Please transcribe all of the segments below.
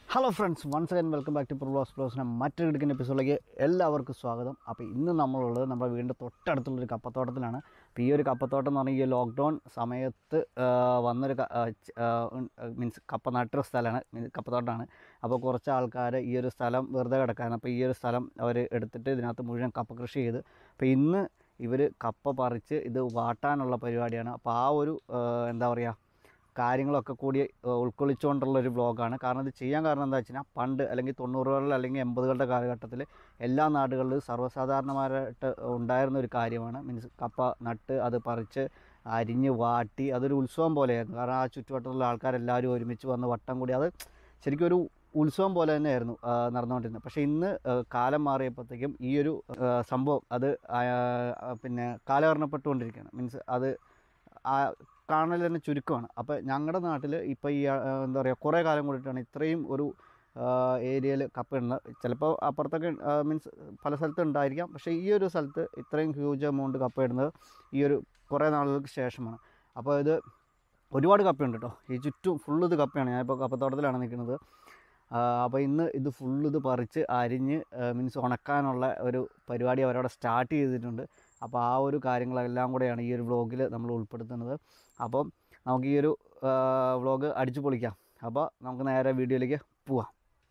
Hello friends once again welcome back to പ്രൊബ്ലോസ് ബ്ലോസിൻ്റെ മറ്റൊരു എടുക്കുന്ന എപ്പിസോഡിലേക്ക് എല്ലാവർക്കും സ്വാഗതം അപ്പോൾ ഇന്ന് നമ്മളുള്ളത് നമ്മുടെ വീടിൻ്റെ തൊട്ടടുത്തുള്ളൊരു കപ്പത്തോട്ടത്തിലാണ് അപ്പോൾ ഈ ഒരു കപ്പത്തോട്ടം എന്ന് പറഞ്ഞാൽ ഈ ലോക്ക്ഡൗൺ സമയത്ത് ആ, വന്നൊരു മീൻസ് കപ്പ നട്ടൊരു സ്ഥലമാണ് മീൻസ് കപ്പത്തോട്ടമാണ് അപ്പോൾ കുറച്ച് ആൾക്കാർ ഈ ഒരു സ്ഥലം വെറുതെ കിടക്കാണ് അപ്പോൾ ഈ ഒരു സ്ഥലം അവർ എടുത്തിട്ട് ഇതിനകത്ത് മുഴുവൻ കപ്പ കൃഷി ചെയ്ത് അപ്പോൾ ഇന്ന് ഇവർ കപ്പ പറിച്ച് ഇത് വാട്ടാനുള്ള പരിപാടിയാണ് അപ്പോൾ ആ ഒരു ആ, എന്താ പറയുക കാര്യങ്ങളൊക്കെ കൂടി ഏഹ്, ഉൾക്കൊള്ളിച്ചുകൊണ്ടുള്ള ഒരു വ്ളോഗാണ് കാരണം ഇത് ചെയ്യാൻ കാരണം എന്താ വെച്ച് കഴിഞ്ഞാൽ പണ്ട് അല്ലെങ്കിൽ തൊണ്ണൂറുകളിൽ അല്ലെങ്കിൽ എൺപതുകളുടെ കാലഘട്ടത്തിൽ എല്ലാ നാടുകളിലും സർവ്വസാധാരണമായിട്ട് ഉണ്ടായിരുന്ന ഒരു കാര്യമാണ് മീൻസ് കപ്പ നട്ട് അത് പറിച്ച് അരിഞ്ഞ് വാട്ടി അതൊരു ഉത്സവം പോലെയായിരുന്നു കാരണം ആ ചുറ്റുവട്ടത്തുള്ള ആൾക്കാരെല്ലാവരും ഒരുമിച്ച് വന്ന് വട്ടം കൂടി അത് ശരിക്കും ഒരു ഉത്സവം പോലെ തന്നെയായിരുന്നു ആ, നടന്നുകൊണ്ടിരുന്നത് പക്ഷേ ഇന്ന് ആ, കാലം മാറിയപ്പോഴത്തേക്കും ഈ ഒരു ആ, സംഭവം അത് ആ, ആ, പിന്നെ കാലഹരണപ്പെട്ടുകൊണ്ടിരിക്കുകയാണ് മീൻസ് അത് ആ കാണൽ തന്നെ ചുരുക്കമാണ് അപ്പോൾ ഞങ്ങളുടെ നാട്ടിൽ ഇപ്പോൾ ഈ ആ, എന്താ പറയുക കുറേ കാലം കൂടിയിട്ടാണ് ഇത്രയും ഒരു ഏരിയയിൽ കപ്പ ഇടുന്നത് ചിലപ്പോൾ അപ്പുറത്തൊക്കെ മീൻസ് പല സ്ഥലത്തും ഉണ്ടായിരിക്കാം പക്ഷേ ഈ ഒരു സ്ഥലത്ത് ഇത്രയും ഹ്യൂജ് എമൗണ്ട് കപ്പ ഇടുന്നത് ഈ ഒരു കുറേ നാളുകൾക്ക് ശേഷമാണ് അപ്പോൾ ഇത് ഒരുപാട് കപ്പയുണ്ട് കേട്ടോ ഈ ചുറ്റും ഫുള്ള് ഇത് കപ്പയാണ് ഞാനിപ്പോൾ കപ്പത്തോട്ടത്തിലാണ് നിൽക്കുന്നത് അപ്പോൾ ഇന്ന് ഇത് ഫുള്ള് ഇത് പറിച്ച് അരിഞ്ഞ് മീൻസ് ഉണക്കാനുള്ള ഒരു പരിപാടി അവരവിടെ സ്റ്റാർട്ട് ചെയ്തിട്ടുണ്ട് അപ്പോൾ ആ ഒരു കാര്യങ്ങളെല്ലാം കൂടെയാണ് ഈ ഒരു വ്ളോഗിൽ നമ്മൾ ഉൾപ്പെടുത്തുന്നത് അപ്പം നമുക്ക് ഈ ഒരു വ്ളോഗ് അടിച്ചു പൊളിക്കാം അപ്പോൾ നമുക്ക് നേരെ വീഡിയോയിലേക്ക് പോവാം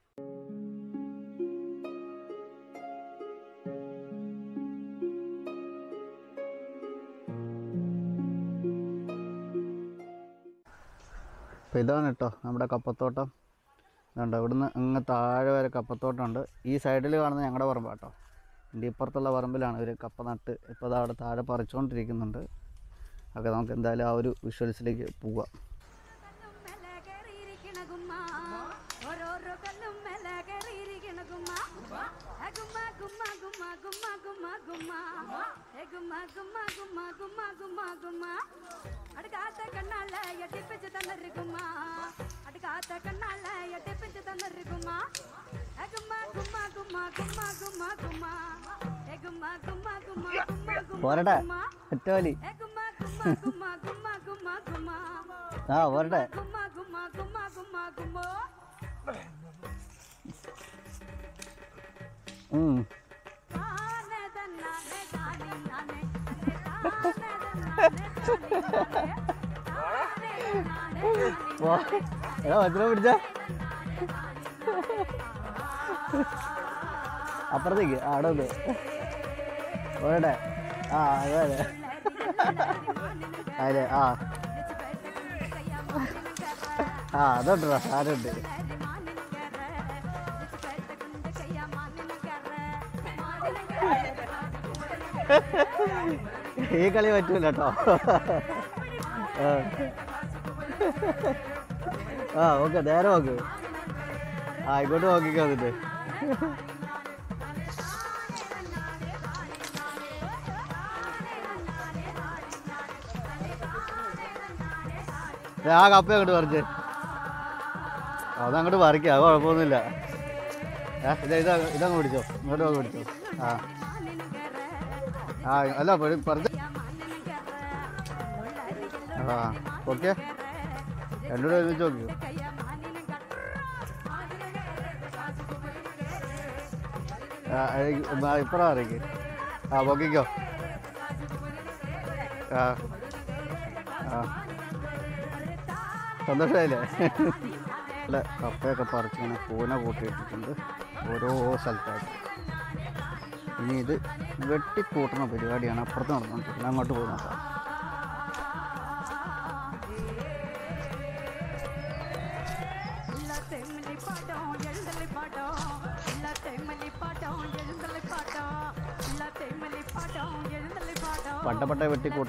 അപ്പോൾ ഇതാണ് കേട്ടോ നമ്മുടെ കപ്പത്തോട്ടം ഇതുണ്ട് ഇവിടുന്ന് അങ്ങ് താഴെ വരെ കപ്പത്തോട്ടമുണ്ട് ഈ സൈഡിൽ കാണുന്നത് ഞങ്ങളുടെ പറമ്പാണ് കേട്ടോ എൻ്റെ ഇപ്പുറത്തുള്ള പറമ്പിലാണ് ഇവർ കപ്പ നട്ട് ഇപ്പോൾ അത് അവിടെ താഴെ പറിച്ചുകൊണ്ടിരിക്കുന്നുണ്ട് ഒക്കെ നമുക്ക് എന്തായാലും ആ ഒരു വിഷ്വൽസിലേക്ക് പോവാം കല്ലും മേലെ കേറിയിരിക്കണ ഗുമ്മ. ഓരോരോ കല്ലും മേലെ കേറിയിരിക്കണ ഗുമ്മ. ഏ ഗുമ്മ, ഗുമ്മ, ഗുമ്മ, ഗുമ്മ, ഗുമ്മ, ഗുമ്മ. ഏ ഗുമ്മ, ഗുമ്മ, ഗുമ്മ, ഗുമ്മ, ഗുമ്മ, ഗുമ്മ. അടുക്കാത്ത കണ്ണാല എട്ടിപ്പിച്ച് തന്നൊരു ഗുമ്മ. അടുക്കാത്ത കണ്ണാല എട്ടിപ്പിച്ച് തന്നൊരു ഗുമ്മ. ഏ ഗുമ്മ, ഗുമ്മ, ഗുമ്മ, ഗുമ്മ, ഗുമ്മ, ഗുമ്മ. ഏ ഗുമ്മ, ഗുമ്മ, ഗുമ്മ, ഗുമ്മ, ഗുമ്മ, പോരട്ടെ ഗുമ്മ. ഒറ്റവലി ഏ ഗുമ്മ, ഗുമ്മ, ഗുമ്മ, ഗുമ്മ, ഗുമ്മ, ഗുമ്മ. ആ പോരട്ടെ ഗുമ്മ, ഗുമ്മ, ഗുമ്മ, ഗുമ്മ, ഗുമ്മോ. ഉം. താനെ തന്നാനെ താനെ നാനെ. താനെ തന്നാനെ താനെ നാനെ. താനെ തന്നാനെ പോ. എടാ വജ്രം പിടിച്ച അപ്പുറത്തേക്ക് ആ, അവിടെ ഒന്ന് പോരട്ടെ ആ അതെ അതെ അതെ ആ ആ അതുണ്ടോ സാധനമുണ്ട് ഈ കളി പറ്റൂല കേട്ടോ ആ. ആ ഓക്കെ നേരെ നോക്ക് ആ ഇങ്ങോട്ട് നോക്കിക്കോ എന്നിട്ട് ദേ, ആ കപ്പ അങ്ങോട്ട് പറിച്ച് അതങ്ങോട്ട് പറിക്കാം അത് കുഴപ്പമൊന്നുമില്ല ഏ ഇതാ ഇതാ ഇതങ്ങ് പിടിച്ചോ ഇങ്ങോട്ട് അങ്ങ് പിടിച്ചോ ആ ആ അല്ല പറി- പറിച്ച് ആ ഓക്കെ രണ്ടുകൂടെ ഒരുമിച്ച് നോക്കിയോ ആ ഇപ്പഴാ അറിയിക്ക് ആ നോക്കിക്കോ ആ ആ സന്തോഷമായില്ലേ അല്ല കപ്പയൊക്കെ പറിച്ചിങ്ങനെ കൂന കൂട്ടിയിട്ടിട്ടുണ്ട് ഓരോ സ്ഥലത്തായിട്ട് ഇനി ഇത് വെട്ടിക്കൂട്ടുന്ന പരിപാടിയാണ് അപ്പുറത്ത് നടന്നുകൊണ്ടിരിക്കുന്നത് അങ്ങോട്ട് പോയി നോക്കാം പട്ടപ്പട്ട വെട്ടിക്കൂട്ട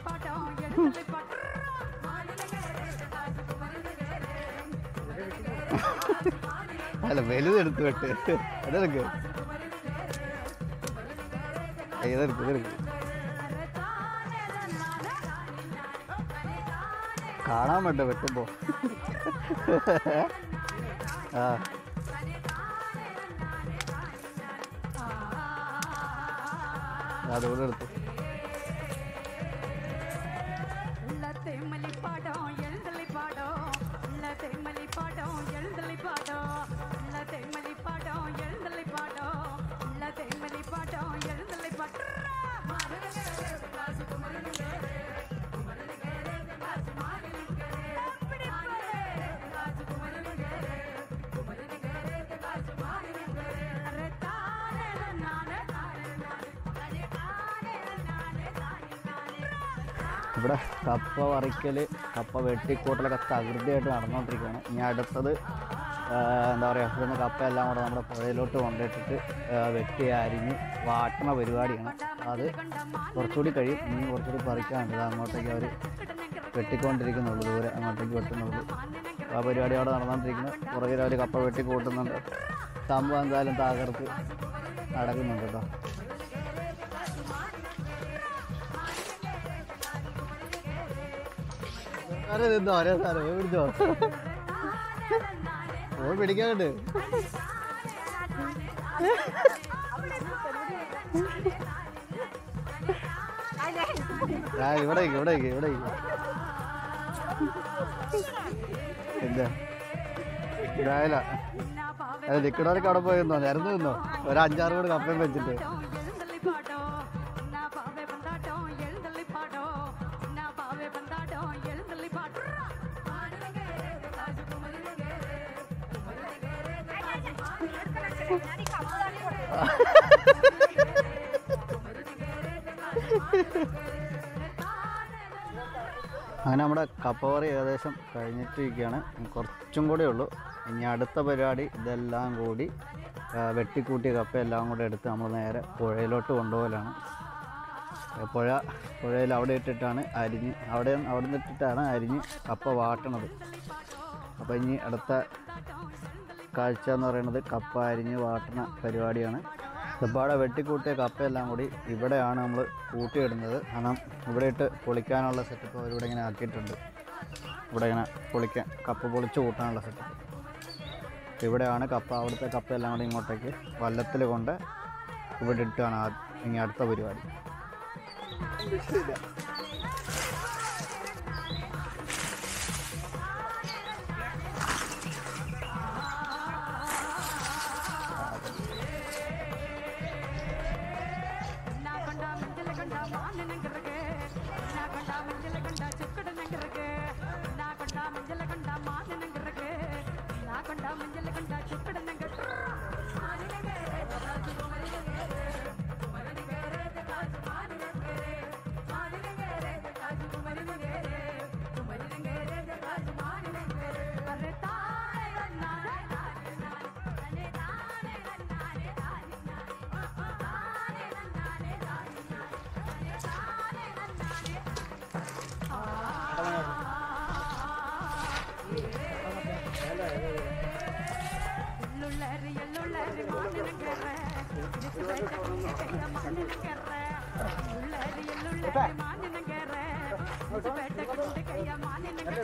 അല്ല വലുതെടുത്ത് വെട്ട് അതെടുക്ക് ഏയ് ഇതെടുക്ക് ഇതെടുക്ക് കാണാൻ വേണ്ട വെട്ടുമ്പോ ആ അതുകൂടെ എടുത്തു തെമ്മലി പാടം എഴുന്നള്ളി പാടം തെമ്മലി പാടം എഴുന്നള്ളി പാടം തേന്മലി പാടം എഴുന്നള്ളി പാടം ഉള്ള തേന്മലി പാടം എഴുന്നള്ളി പാടം ഇവിടെ കപ്പ പറിക്കൽ കപ്പ വെട്ടിക്കൂട്ടലൊക്കെ തകൃതിയായിട്ട് നടന്നുകൊണ്ടിരിക്കുകയാണ് ഇനി അടുത്തത് ആ, എന്താ പറയുക ഇവിടുന്ന് കപ്പ എല്ലാം കൂടെ നമ്മുടെ പുഴയിലോട്ട് കൊണ്ടിട്ടിട്ട് ആ, വെട്ടി അരിഞ്ഞ് വാട്ടണ പരിപാടിയാണ് അത് കുറച്ചുകൂടി കഴിയും ഇനി കുറച്ചുകൂടി പറിക്കാനുണ്ട് ഇത് അങ്ങോട്ടേക്ക് അവർ വെട്ടിക്കൊണ്ടിരിക്കുന്നുള്ളൂ ദൂരെ അങ്ങോട്ടേക്ക് വെട്ടുന്നുള്ളൂ ആ പരിപാടി അവിടെ നടന്നുകൊണ്ടിരിക്കുന്നു പുറകിൽ അവർ കപ്പ വെട്ടി കൂട്ടുന്നുണ്ട് സംഭവം എന്തായാലും തകർത്ത് നടക്കുന്നുണ്ട് കേട്ടോ അരെ നിന്നോ ഒരേ സാധനം പോയി പിടിച്ചോ പോയി പിടിക്കാനുണ്ട് ആ ഇവിടെ നിക്ക്, ഇവിടെ നിക്ക്, ഇവിടെ നിക്ക്. എന്താ ഇതായാല അത് നിൽക്കണവരൊക്കെ അവിടെ പോയി നിന്നോ നിരന്ന് നിന്നോ ഒരു അഞ്ചാറ് കൂടി കപ്പയും വെച്ചിട്ട് எழுந்தள்ளி பாடம் நான் பாவே பந்தாட்டம் எழுந்தள்ளி பாடம் நான் பாவே பந்தாட்டம் எழுந்தள்ளி பாடம் അങ്ങനെ നമ്മുടെ കപ്പവറി ഏകദേശം കഴിഞ്ഞിട്ടിരിക്കുകയാണ് കുറച്ചും കൂടെ ഉള്ളൂ ഇനി അടുത്ത പരിപാടി ഇതെല്ലാം കൂടി ആ, വെട്ടിക്കൂട്ടിയ കപ്പ എല്ലാം കൂടെ എടുത്ത് നമ്മൾ നേരെ പുഴയിലോട്ട് കൊണ്ടുപോകലാണ് ഏ, പുഴ പുഴയിൽ അവിടെ ഇട്ടിട്ടാണ് അരിഞ്ഞ് അവിടെ അവിടെ നിന്നിട്ടിട്ടാണ് അരിഞ്ഞ് കപ്പ വാട്ടണത് അപ്പോൾ ഇനി അടുത്ത കാഴ്ച എന്ന് പറയുന്നത് കപ്പ അരിഞ്ഞ് വാട്ടണ പരിപാടിയാണ് ഇതപ്പാടെ വെട്ടിക്കൂട്ടിയ കപ്പയെല്ലാം കൂടി ഇവിടെയാണ് നമ്മൾ കൂട്ടിയിടുന്നത് കാരണം ഇവിടെ ഇട്ട് പൊളിക്കാനുള്ള സെറ്റപ്പ് അവരിവിടെ ഇങ്ങനെ ആക്കിയിട്ടുണ്ട് ഇവിടെ ഇങ്ങനെ പൊളിക്കാൻ കപ്പ പൊളിച്ച് കൂട്ടാനുള്ള സെറ്റപ്പ് ഇവിടെയാണ് കപ്പ അവിടുത്തെ കപ്പയെല്ലാം കൂടി ഇങ്ങോട്ടേക്ക് വല്ലത്തിൽ കൊണ്ട് ഇവിടെ ഇട്ടാണ് ആ- ഇനി അടുത്ത പരിപാടി నా కొండ మంజల కొండ మాననంగరగే నా కొండ మంజల కొండ చుక్కడనంగరగే నా కొండ మంజల కొండ మాననంగరగే నా కొండ మంజల కొండ చుక్కడనంగర എള്ളുള്ളരി എള്ളുള്ളരി മാനനങ്കര ഇതിക്ക് വേണ്ട കയ്യ മാനനങ്കര എള്ളുള്ളരി എള്ളുള്ളരി മാനനങ്കര ഇതിക്ക് വേണ്ട കയ്യ മാനനങ്കര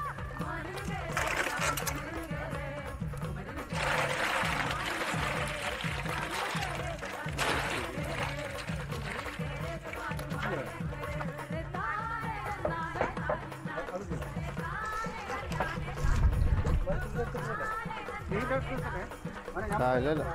ആ ഇല്ല ഇല്ല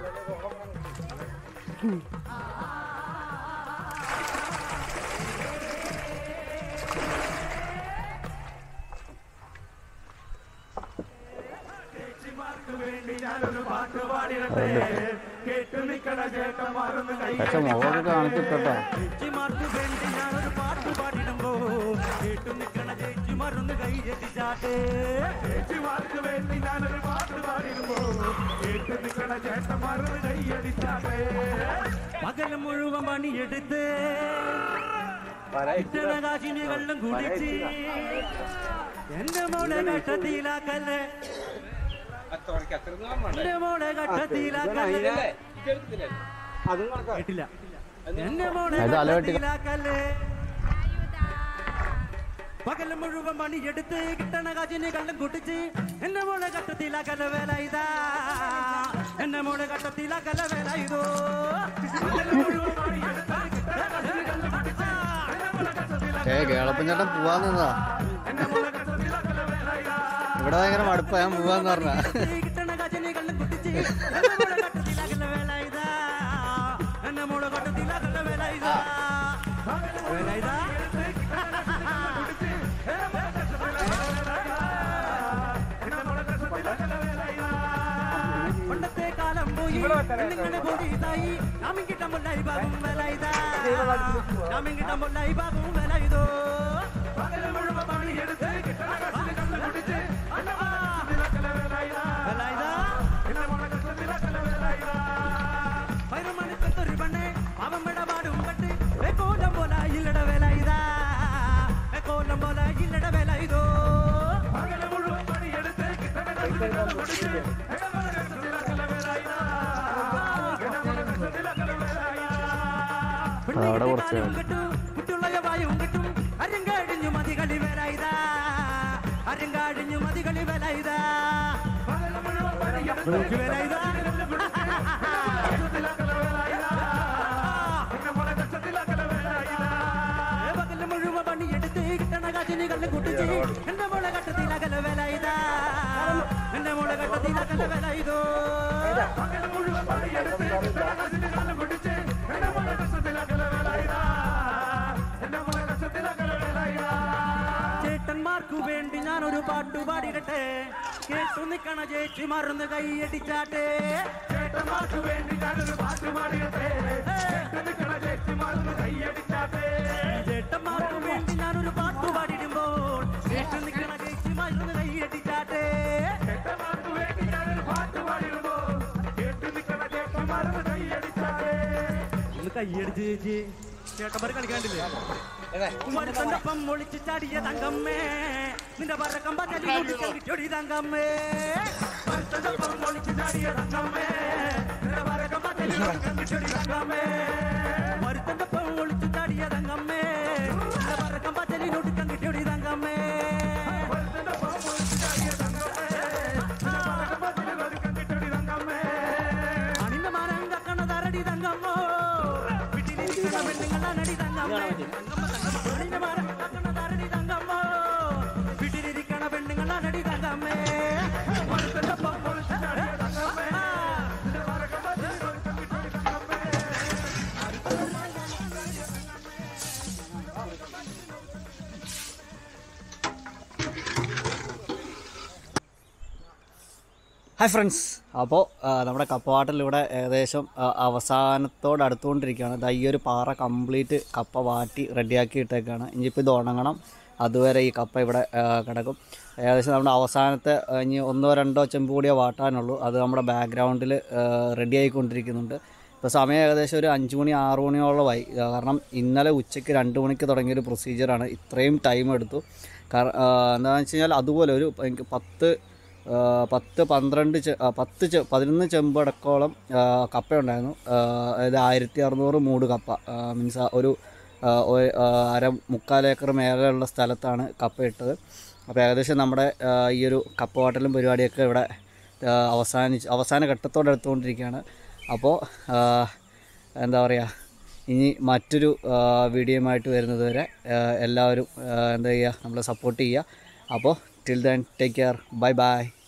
പക്ഷെ മുഖമൊക്കെ കാണിച്ചിട്ടോ ചേച്ചിമാർക്ക് വേണ്ടി ഞാനൊരു പാട്ട് പാടിടുമ്പോ കേട്ടു നിൽക്കണ ചേച്ചിമാരൊന്ന് കൈ ചെട്ടിച്ചാട്ടെ ചേച്ചിമാർക്ക് വേണ്ടി ഞാനൊരു പാട്ട് പാടിടുമ്പോ കേട്ടു നിൽക്കണ ചേട്ടന്മാരൊന്ന് കൈയടിച്ചാട്ടെ പകൽ മുഴുവൻ പണിയെടുത്ത് ഇട്ടണ കാശിന് വെള്ളം കുടിച്ച് എന്റെ മോളെ കഷ്ടത്തിലാക്കല്ലേ എന്റെ മോളെ കഷ്ടത്തിലാക്കല്ലേ കേട്ടില്ല എന്റെ മോളെ ഇത് അലവെട്ടി- കഷ്ടത്തിലാക്കല്ലേ പകൽ മുഴുവൻ പണിയെടുത്ത് കിട്ടണ കാശിന് കള്ളം കുട്ടിച്ച് എന്റെ മോളെ കട്ടത്തിലാക്കല വേല ഇതാ എന്റെ മോളെ കട്ടത്തിലാക്കല വേല ഇതോ ഏ കേളപ്പൻ ചേട്ടൻ പോവാൻ നിന്നതാ ഇവിടെ ഭയങ്കര മടുപ്പാ ഞാൻ പോവാന്ന് പറഞ്ഞ കിട്ടണ കാശിന് കള്ളം കള്ളം കുടിച്ച് എന്റെ മോളെ കട്ടത്തിലാകല വേല ഇതാ എന്റെ മോളെ കട്ടത്തിലാകല വേല ഇതാ വേല ഇതാ പണ്ടത്തെ കാലം പോയി പെണ്ണുങ്ങളെ പോലീസായി നാമിൻ കിട്ടുമ്പോൾ ബാഗും വില ഇതാ നാമിൻ കിട്ടുമ്പോൾ ബാഗും വില ഇതോ പകല് മുഴുവൻ പണിയെടുത്ത് കിട്ടണ കാശിന് കള്ള് കുടിച്ച് വില ഇതാ പൈറമണിക്കത്തൊരു പെണ്ണ് അവൻ പാടും പട്ട് വെക്കോലം പോലെ ഇല്ലട വില ഇതാ വെക്കോലം പോലെ ഇല്ലട വില ഇതോ പകല് മുഴുവൻ പണിയെടുത്ത് കിട്ടണ കാശിന് കള്ള് കുടിച്ച് അവിടെ കുറച്ച് കുട്ടുള്ളവായും കിട്ടും അരങ്കാടിഞ്ഞു മതികളി വിലയിതാ അരങ്കാടിഞ്ഞു മതികളി വിലയിതാ വിലയിതാ പകല് മുഴുവൻ പണിയെടുത്ത് കിട്ടണ കാറ്റിന് കല്ല് കുട്ടിച്ച് എന്റെ മോളെ കട്ടത്തിലകല വില ഇതാ എന്റെ മോളെ കട്ടത്തിലകല വില ഇതോ പകല് മുഴുവൻ പണിയെടുത്ത് കിട്ടണ കാറ്റിന് കല്ല് കുട്ടിച്ച് എന്റെ മോളെ കഷ്ടത്തിലകല വില ഇതാ എന്റെ മോളെ കഷ്ടത്തിലകല വില ഇതാ ചേട്ടന്മാർക്കു വേണ്ടി ഞാനൊരു പാട്ടു പാടിടട്ടെ കേട്ടു നിക്കണ ചേച്ചി മറന്ന് കൈയടിച്ചാട്ടെ ചേട്ടന്മാർക്കു വേണ്ടി ഞാനൊരു പാട്ടു പാടിടട്ടെ കേട്ടു നിക്കണ ചേച്ചി മറന്ന് കൈയടിച്ചാട്ടെ ചേട്ടന്മാർക്കു വേണ്ടി ഞാനൊരു പാട്ടു പാടിടുമ്പോൾ കേട്ടു നിക്കണ ചേച്ചി മറന്ന് കൈയടിച്ചാട്ടെ ചേട്ടന്മാർക്കു വേണ്ടി ഞാനൊരു പാട്ടു പാടിടുമ്പോൾ കേട്ടു നിക്കണ ചേച്ചി മറന്ന് കൈയടിച്ചാട്ടെ ഒന്ന് കൈയടിച്ച് ചേച്ചി ചേട്ടന്മാർ കളിക്കാണ്ടില്ലേ മരുത്തണ്ടപ്പം ഒളിച്ച് ചാടിയ തങ്കമ്മേ നിന്റെ പറക്കം പച്ചടി തങ്കമ്മേ മരുത്തണ്ടപ്പം ഒളിച്ച് ചാടിയ തങ്കമ്മേ നിന്റെ പറക്കം പച്ചടി തങ്കമ്മേ മരുത്തണ്ടപ്പം ഒളിച്ച് ചാടിയ തങ്കമ്മേ നിന്റെ പറക്കം പച്ചലി നൊടുക്കം കിട്ടിയൊടി തങ്കമ്മേ അണിന്റെ മാനം കക്കണ തരടി തങ്കമ്മോ വീട്ടിലിരിക്കണ പെണ്ണുങ്ങളാണടി തങ്കമ്മേ അണിന്റെ മാനം കക്കണ തരടി തങ്കമ്മോ വീട്ടിലിരിക്കണ പെണ്ണുങ്ങളാണടി തങ്കമ്മേ മറുത്തണ്ടപ്പം പൊളിച്ച് ചാടിയ തങ്കമ്മേ. ഹായ് ഫ്രണ്ട്സ് അപ്പോൾ നമ്മുടെ കപ്പവാട്ടിലൂടെ ഏകദേശം ആ, അവസാനത്തോട് അടുത്തുകൊണ്ടിരിക്കുകയാണ് ദാ ഈ ഒരു പാറ കംപ്ലീറ്റ് കപ്പ വാട്ടി റെഡിയാക്കി ഇട്ടേക്കാണ് ഇനിയിപ്പോൾ ഇത് ഉണങ്ങണം അതുവരെ ഈ കപ്പ ഇവിടെ ആ, കിടക്കും ഏകദേശം നമ്മുടെ അവസാനത്തെ ആ, ഇനി ഒന്നോ രണ്ടോ ചെമ്പ് കൂടിയേ വാട്ടാനുള്ളൂ അത് നമ്മുടെ ബാക്ക്ഗ്രൗണ്ടിൽ റെഡി ആയിക്കൊണ്ടിരിക്കുന്നുണ്ട് ഇപ്പോൾ സമയം ഏകദേശം ഒരു അഞ്ച് മണി ആറ് മണിയോളമായി ആ, കാരണം ഇന്നലെ ഉച്ചയ്ക്ക് രണ്ട് മണിക്ക് തുടങ്ങിയൊരു പ്രൊസീജിയറാണ് ഇത്രയും ടൈം എടുത്തു കാരണം എന്താണെന്ന് വെച്ച് കഴിഞ്ഞാൽ അതുപോലെ ഒരു എനിക്ക് പത്ത് ആ, പത്ത് പന്ത്രണ്ട് ചെ ആ, പത്ത് ചെ പതിനൊന്ന് ചെമ്പടക്കോളം ആ, കപ്പയുണ്ടായിരുന്നു ആ, അതായത് ആയിരത്തി അറുന്നൂറ് മൂട് കപ്പ മീൻസ് ഒരു ആ, ഒ- ആ, അര മുക്കാൽ ഏക്കർ മേലെയുള്ള സ്ഥലത്താണ് കപ്പ ഇട്ടത് അപ്പോൾ ഏകദേശം നമ്മുടെ ആ, ഈ ഒരു കപ്പ വാട്ടലും പരിപാടിയൊക്കെ ഇവിടെ ആ, അവസാനിച്ച് അവസാന ഘട്ടത്തോടെ എടുത്തുകൊണ്ടിരിക്കുകയാണ് അപ്പോൾ ആ, എന്താ പറയുക ഇനി മറ്റൊരു ആ, വീഡിയോയുമായിട്ട് വരുന്നത് വരെ ആ, എല്ലാവരും ആ, എന്താ ചെയ്യുക നമ്മളെ സപ്പോർട്ട് ചെയ്യുക അപ്പോൾ till then take care bye by